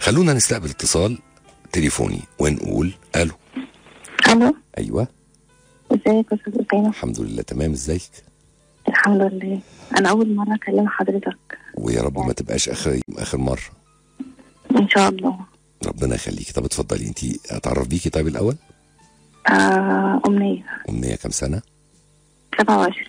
خلونا نستقبل اتصال تليفوني ونقول الو الو ايوه ازيك يا استاذ اسامه الحمد لله تمام ازيك الحمد لله انا اول مره اكلم حضرتك ويا رب ما تبقاش اخر اخر مره ان شاء الله ربنا يخليكي طب اتفضلي انت اتعرف بيكي طيب الاول آه امنيه امنيه كام سنه 27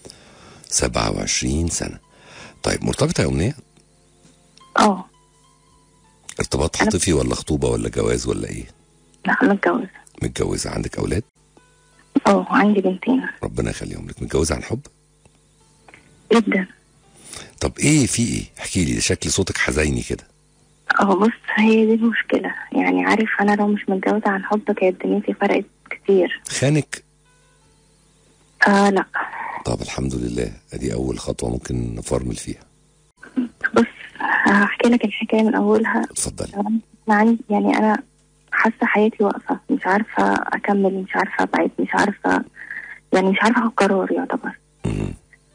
27 سنه طيب مرتبطه يا امنيه اه ارتباط أنا- عاطفي ولا خطوبه ولا جواز ولا ايه لا متجوزه متجوزه عندك اولاد اه عندي بنتين ربنا يخليهم لك متجوزه عن حب جدا طب ايه في ايه احكي لي شكل صوتك حزيني كده اه بص هي دي المشكله يعني عارف انا لو مش متجوزه عن حب كانت دنيتي فرقت كتير خانك آه لا طب الحمد لله ادي اول خطوه ممكن نفرمل فيها بص هحكي لك الحكايه من اولها اتفضلي انا عندي يعني انا حاسه حياتي واقفه مش عارفه اكمل مش عارفه ابعد مش عارفه يعني مش عارفه اخد قرار يعتبر مم.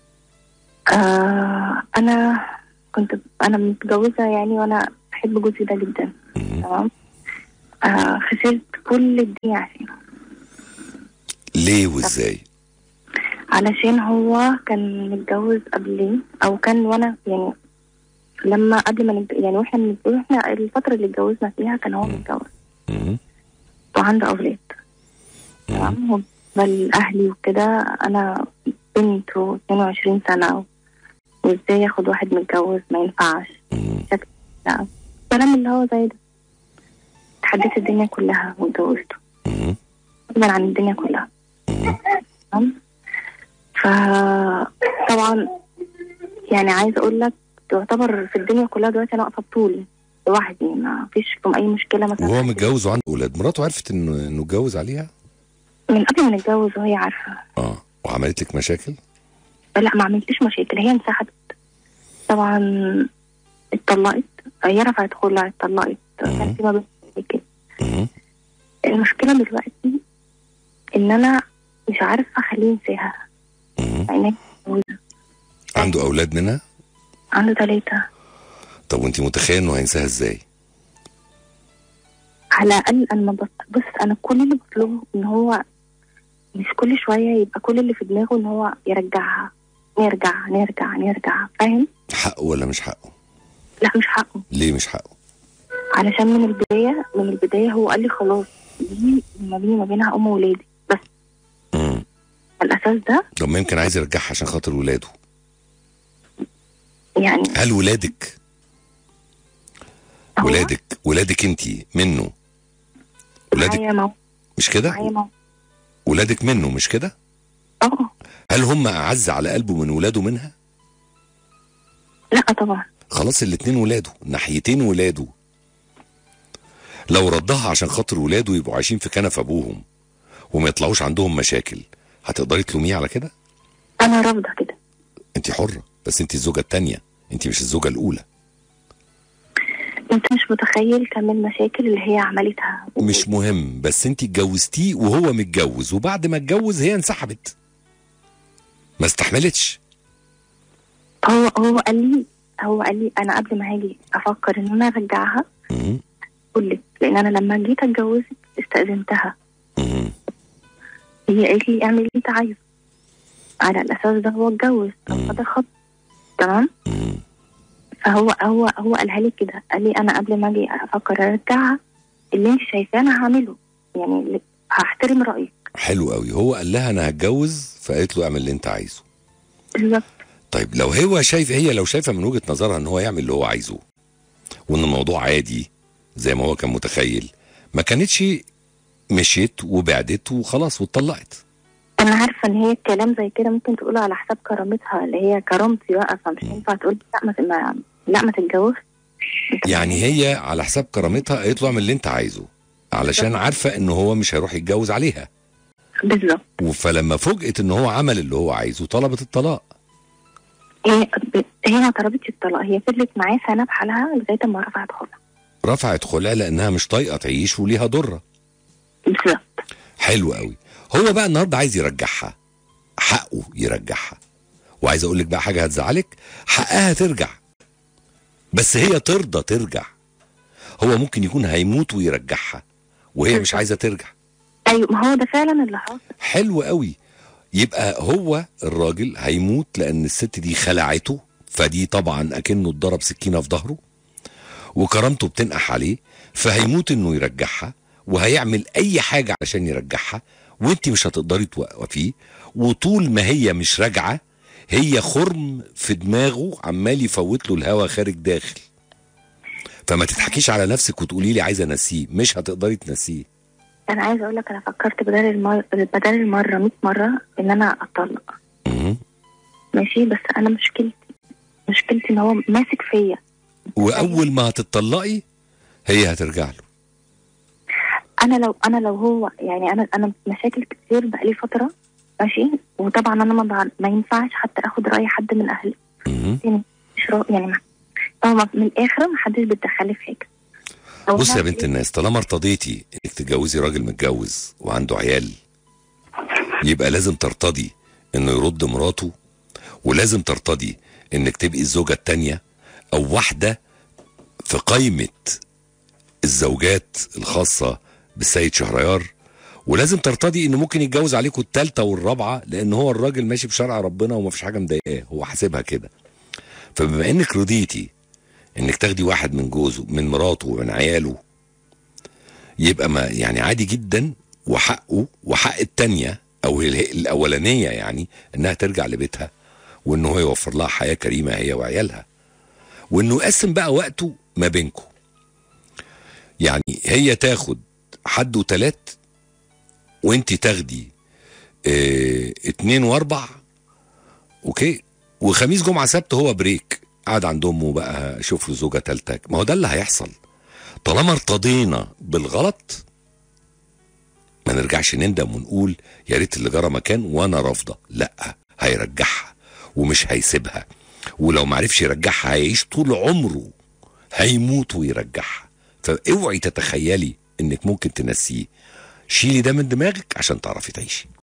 آه انا كنت انا متجوزه يعني وانا بحب جوزي ده جدا مم. تمام آه خسرت كل الدنيا عشانه ليه وازاي علشان هو كان متجوز قبلي او كان وانا يعني لما قبل ما نتج... يعني واحنا بنتجوز احنا الفتره اللي اتجوزنا فيها كان هو مم. متجوز مم. وعنده اولاد مم. تمام بل اهلي وكده انا بنت و22 سنه وازاي ياخد واحد متجوز ما ينفعش مم. لا الكلام اللي هو زي ده تحديت الدنيا كلها واتجوزته مم. غصبا عن الدنيا كلها مم. تمام فطبعا يعني عايزه اقول لك تعتبر في الدنيا كلها دلوقتي انا واقفه بطولي لوحدي ما فيش فيهم اي مشكله مثلا وهو متجوز وعنده اولاد مراته عرفت انه انه اتجوز عليها من قبل ما نتجوز وهي عارفه اه وعملت لك مشاكل لا ما عملتليش مشاكل هي انسحبت طبعا اتطلقت هي رفعت خلع اتطلقت كان في ما بينهم مشاكل مم. المشكله دلوقتي ان انا مش عارفه اخليه ينساها مم. مع إن هي متجوزة. عنده اولاد منها عنده ثلاثه طب وانت متخيل انه هينساها ازاي على الاقل انا ما بط... بص انا كل اللي بطلبه ان هو مش كل شويه يبقى كل اللي في دماغه ان هو يرجعها نرجع نرجع نرجع فاهم حقه ولا مش حقه لا مش حقه ليه مش حقه علشان من البدايه من البدايه هو قال لي خلاص دي ما بيني وما بينها ام وولادي بس مم. الاساس ده طب ما يمكن عايز يرجعها عشان خاطر ولاده يعني هل ولادك هو ولادك ولادك انت منه ولادك معايا مو... مش كده معايا مو... ولادك منه مش كده اه هل هم اعز على قلبه من ولاده منها لا طبعا خلاص الاتنين ولاده ناحيتين ولاده لو ردها عشان خاطر ولاده يبقوا عايشين في كنف ابوهم وما يطلعوش عندهم مشاكل هتقدري تلوميه على كده انا رافضه كده انت حره بس انت الزوجه التانية انت مش الزوجه الاولى انت مش متخيل كم المشاكل اللي هي عملتها مش مهم بس انت اتجوزتيه وهو متجوز وبعد ما اتجوز هي انسحبت ما استحملتش هو هو قال لي هو قال لي انا قبل ما هاجي افكر ان انا ارجعها مم. قول لي لان انا لما جيت اتجوزت استاذنتها مم. هي قالت لي اعمل اللي انت عايزه على الاساس ده هو اتجوز مم. فده خط تمام مم. فهو هو هو قالها لي كده قال لي انا قبل ما اجي افكر ارجعها اللي انت شايفاه انا هعمله يعني اللي- هحترم رايك حلو قوي هو قال لها انا هتجوز فقالت له اعمل اللي انت عايزه بالظبط طيب لو هو شايف هي لو شايفه من وجهه نظرها ان هو يعمل اللي هو عايزه وان الموضوع عادي زي ما هو كان متخيل ما كانتش مشيت وبعدت وخلاص واتطلقت انا عارفه ان هي الكلام زي كده ممكن تقوله على حساب كرامتها اللي هي كرامتي بقى فمش هينفع تقول لا ما ت- ما لا ما تتجوز أنت يعني هي على حساب كرامتها قالت له اعمل اللي انت عايزه علشان عارفه ان هو مش هيروح يتجوز عليها بالظبط فلما فوجئت ان هو عمل اللي هو عايزه طلبت الطلاق هي ب- هي ما طلبتش الطلاق هي فضلت معاه سنه بحالها لغايه ما رفعت خلع رفعت خلع لانها مش طايقه تعيش وليها ضره بالظبط حلو قوي هو بقى النهارده عايز يرجعها حقه يرجعها وعايز اقول لك بقى حاجه هتزعلك حقها ترجع بس هي ترضى ترجع هو ممكن يكون هيموت ويرجعها وهي مش عايزه ترجع ايوه ما هو ده فعلا اللي حاصل حلو قوي يبقى هو الراجل هيموت لان الست دي خلعته فدي طبعا اكنه اتضرب سكينه في ظهره وكرامته بتنقح عليه فهيموت انه يرجعها وهيعمل اي حاجه عشان يرجعها وانت مش هتقدري توقفيه وطول ما هي مش راجعه هي خرم في دماغه عمال يفوت له الهوا خارج داخل فما تضحكيش على نفسك وتقولي لي عايزه انسيه مش هتقدري تنسيه انا عايزه اقول لك انا فكرت بدل المر... بدل المره 100 مره ان انا اطلق مهم. ماشي بس انا مشكلتي مشكلتي ان هو ماسك فيا واول ما هتطلقي هي هترجع له انا لو انا لو هو يعني انا انا مشاكل كتير بقالي فتره ماشي وطبعا انا ما, بع... ما ينفعش حتى اخد راي حد من اهلي مهم. يعني مش را... يعني ما... هو ما- من الاخر ما حدش بيتدخل في حاجه أو بص يا أنا- بنت الناس طالما ارتضيتي انك تتجوزي راجل متجوز وعنده عيال يبقى لازم ترتضي انه يرد مراته ولازم ترتضي انك تبقي الزوجة التانية او واحدة في قائمة الزوجات الخاصة بالسيد شهريار ولازم ترتضي انه ممكن يتجوز عليكم التالتة والرابعة لان هو الراجل ماشي بشرع ربنا ومفيش حاجة مضايقاه هو حاسبها كده فبما انك رضيتي انك تاخدي واحد من جوزه من مراته ومن عياله يبقى ما يعني عادي جدا وحقه وحق التانية او ال- الاولانية يعني انها ترجع لبيتها وانه هو يوفر لها حياة كريمة هي وعيالها وانه يقسم بقى وقته ما بينكم يعني هي تاخد حد وتلات وانت تاخدي اه اتنين واربع اوكي وخميس جمعة سبت هو بريك قاعد عند امه بقى شوف له زوجة تالتة ما هو ده اللي هيحصل طالما ارتضينا بالغلط ما نرجعش نندم ونقول يا ريت اللي جرى مكان وانا رافضه لا هيرجعها ومش هيسيبها ولو معرفش يرجعها هيعيش طول عمره هيموت ويرجعها فاوعي تتخيلي انك ممكن تنسيه شيلي ده من دماغك عشان تعرفي تعيشي